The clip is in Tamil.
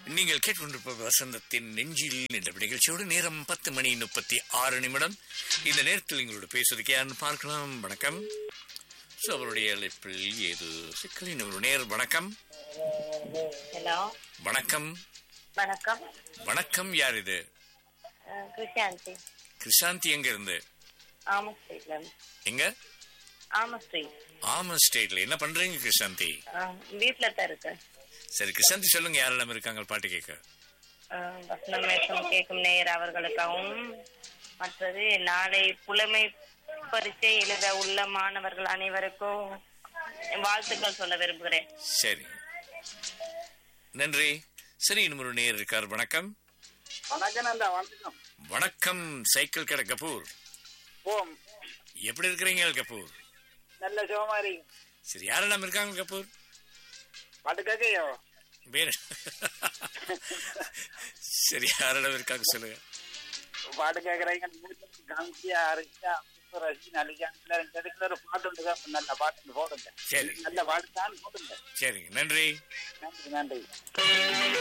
நீங்கள் கேட்டுக்கொண்டிருப்ப வசந்தத்தின் நெஞ்சில் என்ற நிகழ்ச்சியோடு நேரம் பத்து மணி முப்பத்தி ஆறு நிமிடம் இந்த நேரத்தில் எங்களோட பேசுவதுக்கு யாருன்னு பார்க்கலாம் வணக்கம் ஸோ அவருடைய அழைப்பில் ஏது சிக்கலின் ஒரு நேர் வணக்கம் ஹலோ வணக்கம் வணக்கம் வணக்கம் யார் இது அஹ், கிருஷாந்தி கிருஷாந்தி எங்க இருந்து ஆமா ஸ்ட்ரீட்ல இருந்து. எங்க ஆமா ஸ்ட்ரீட் ஆமா ஸ்டேட்ல என்ன பண்றீங்க கிருஷாந்தி அஹ், வீட்ல தான் இருக்கு சரி கிருஷாந்தி சொல்லுங்க யாரெல்லாம் இருக்காங்க பாட்டு கேட்க அஹ், வசனம் மேற்கும் கேட்கும் நேயர் அவர்களுக்காகவும் மற்றது நாளை புலமை பரீட்சை எழுத உள்ள மாணவர்கள் அனைவருக்கும் வாழ்த்துக்கள் சொல்ல விரும்புகிறேன் சரி நன்றி சரி இன்னும் ஒரு நேர் இருக்கார் வணக்கம் வணக்கம் நல்லா வணக்கம் வணக்கம் சைக்கிள் கடை கபூர் ஓம் எப்படி இருக்கிறீங்க கபூர் நல்ல சோமாரி சரி யாரெல்லாம் இருக்காங்க கபூர் பாட்டு கேக்கையோ வேற சரி யாரெல்லாம் இருக்காங்க சொல்லுங்க பாட்டு கேக்குறீங்க காந்தியா அரிசியா ரசி நலிகா ரெண்டு ஒரு பாட்டு உண்டு நல்ல பாட்டு போடுங்க சரி நல்ல பாட்டு தான் போடுங்க சரி நன்றி நன்றி நன்றி